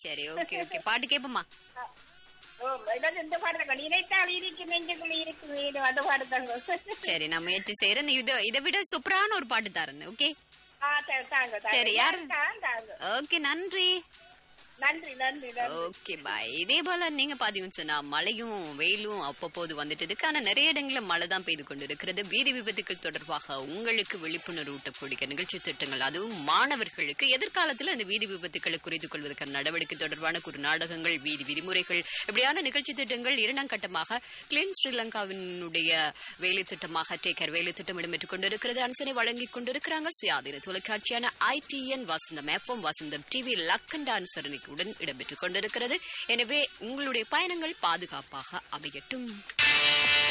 சரி okay okay பாட்டு கேப்போமா ஓ ஏதாவது இந்த பாட்டு நினைத்தால் இருக்கு நெஞ்சுக்குள்ள இருக்கு வீடு அந்த பாட்டு தாங்க சரி நான் முயற்சி செய்யறேன் இதை இதை விட சூப்பரான ஒரு பாட்டு தரேன் ஓகே ஆ தாங்க தாங்க சரி, யாரு? தாங்க தாங்க ஓகே நன்றி நன்றி நன்றி நன்றி ஓகே பாய் இதே போல நீங்க பாத்தீங்கன்னு சொன்னா மழையும் வெயிலும் அவ்வப்போது வந்துட்டு இருக்கு ஆனா நிறைய இடங்கள்ல மழை தான் பெய்து கொண்டு இருக்கிறது வீதி விபத்துக்கள் தொடர்பாக உங்களுக்கு விழிப்புணர்வு ஊட்டக்கூடிய நிகழ்ச்சி திட்டங்கள் அதுவும் மாணவர்களுக்கு எதிர்காலத்துல அந்த வீதி விபத்துக்களை குறைத்துக் கொள்வதற்கான நடவடிக்கை தொடர்பான குறு நாடகங்கள் வீதி விதிமுறைகள் இப்படியான நிகழ்ச்சி திட்டங்கள் இரண்டாம் கட்டமாக கிளீன் ஸ்ரீலங்காவினுடைய வேலை திட்டமாக டேக்கர் வேலை திட்டம் இடம்பெற்றுக் கொண்டிருக்கிறது அனுசனை வழங்கிக் கொண்டிருக்கிறாங்க சுயாதீன தொலைக்காட்சியான ITN Vasantham FM Vasantham TV லக்கண்ட அனுசரணைக்குடன் இடம்பெற்றுக் கொண்டிருக்கிறது எனவே உங்களுடைய பயணங்கள் பாதுகாப்பாக அமையட்டும்